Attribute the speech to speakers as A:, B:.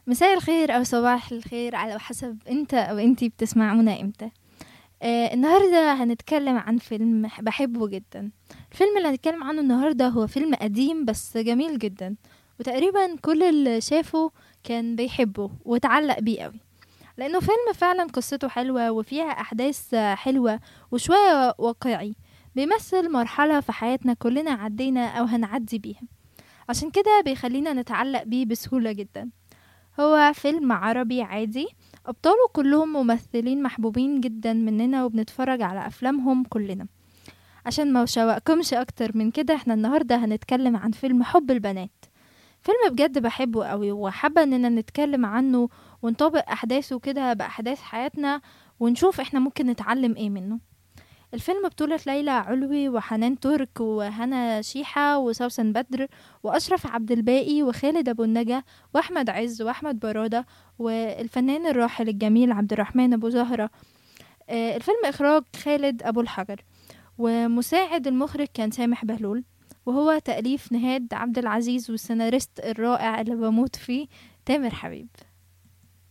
A: مساء الخير أو صباح الخير على حسب انت أو انتي بتسمعونا امتى آه النهاردة هنتكلم عن فيلم بحبه جدا الفيلم اللي هنتكلم عنه النهاردة هو فيلم قديم بس جميل جدا وتقريبا كل اللي شافه كان بيحبه وتعلق بيه قوي لأنه فيلم فعلا قصته حلوة وفيها أحداث حلوة وشوية واقعي بيمثل مرحلة في حياتنا كلنا عدينا أو هنعدي بيها عشان كده بيخلينا نتعلق بيه بسهولة جدا هو فيلم عربي عادي أبطاله كلهم ممثلين محبوبين جدا مننا وبنتفرج على أفلامهم كلنا عشان ما شوقكمش أكتر من كده احنا النهاردة هنتكلم عن فيلم حب البنات فيلم بجد بحبه قوي وحابة اننا نتكلم عنه ونطابق أحداثه كده بأحداث حياتنا ونشوف احنا ممكن نتعلم ايه منه الفيلم بطولة ليلى علوي وحنان ترك وهنا شيحة وسوسن بدر وأشرف عبد الباقي وخالد أبو النجا وأحمد عز وأحمد برادة والفنان الراحل الجميل عبد الرحمن أبو زهرة آه، الفيلم إخراج خالد أبو الحجر ومساعد المخرج كان سامح بهلول وهو تأليف نهاد عبد العزيز والسيناريست الرائع اللي بموت فيه تامر حبيب